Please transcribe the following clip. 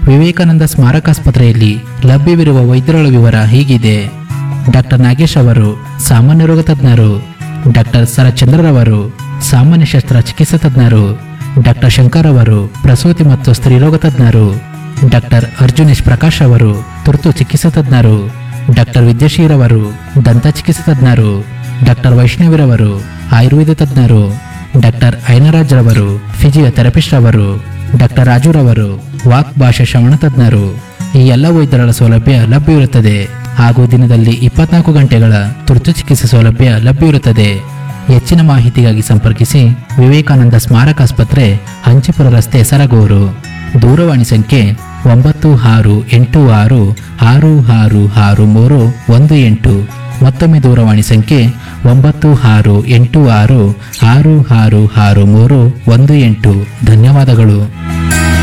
ವಿವೇಕಾನಂದ ಸ್ಮಾರಕಾಸ್ಪತ್ರೆಯಲ್ಲಿ ಲಭ್ಯವಿರುವ ವೈದ್ಯರುಗಳ ವಿವರ ಹೀಗಿದೆ ಡಾಕ್ಟರ್ ನಾಗೇಶ್ ಅವರು ಸಾಮಾನ್ಯ ರೋಗ ತಜ್ಞರು ಡಾಕ್ಟರ್ ಸರಚಂದ್ರರವರು ಸಾಮಾನ್ಯ ಶಸ್ತ್ರ ಚಿಕಿತ್ಸಾ ತಜ್ಞರು ಡಾಕ್ಟರ್ ಶಂಕರ್ ಅವರು ಪ್ರಸೂತಿ ಮತ್ತು ಸ್ತ್ರೀರೋಗ ತಜ್ಞರು ಡಾಕ್ಟರ್ ಅರ್ಜುನೇಶ್ ಪ್ರಕಾಶ್ ಅವರು ತುರ್ತು ಚಿಕಿತ್ಸಾ ತಜ್ಞರು ಡಾಕ್ಟರ್ ವಿದ್ಯಾಶೀರವರು ದಂತ ಚಿಕಿತ್ಸಾ ತಜ್ಞರು ಡಾಕ್ಟರ್ ವೈಷ್ಣವಿರವರು ಆಯುರ್ವೇದ ತಜ್ಞರು ಡಾಕ್ಟರ್ ಐನರಾಜ್ ರವರು ಫಿಸಿಯೋಥೆರಪಿಸ್ಟ್ ಅವರು ಡಾಕ್ಟರ್ ರಾಜುರವರು ವಾಕ್ ಭಾಷಾ ಶ್ರವಣ ತಜ್ಞರು ಈ ಎಲ್ಲ ವೈದ್ಯರ ಸೌಲಭ್ಯ ಲಭ್ಯವಿರುತ್ತದೆ ಹಾಗೂ ದಿನದಲ್ಲಿ ಇಪ್ಪತ್ನಾಲ್ಕು ಗಂಟೆಗಳ ತುರ್ತು ಚಿಕಿತ್ಸೆ ಸೌಲಭ್ಯ ಲಭ್ಯವಿರುತ್ತದೆ ಹೆಚ್ಚಿನ ಮಾಹಿತಿಗಾಗಿ ಸಂಪರ್ಕಿಸಿ ವಿವೇಕಾನಂದ ಸ್ಮಾರಕ ಆಸ್ಪತ್ರೆ ಹಂಚಿಪುರ ರಸ್ತೆ ಸರಗೂರು ದೂರವಾಣಿ ಸಂಖ್ಯೆ ಒಂಬತ್ತು ಆರು ಎಂಟು ಆರು ಆರು ಆರು ಆರು ಮೂರು ಒಂದು ಎಂಟು ಮತ್ತೊಮ್ಮೆ ದೂರವಾಣಿ ಸಂಖ್ಯೆ ಒಂಬತ್ತು ಆರು ಎಂಟು ಆರು ಆರು ಆರು ಆರು ಮೂರು ಒಂದು ಎಂಟು ಧನ್ಯವಾದಗಳು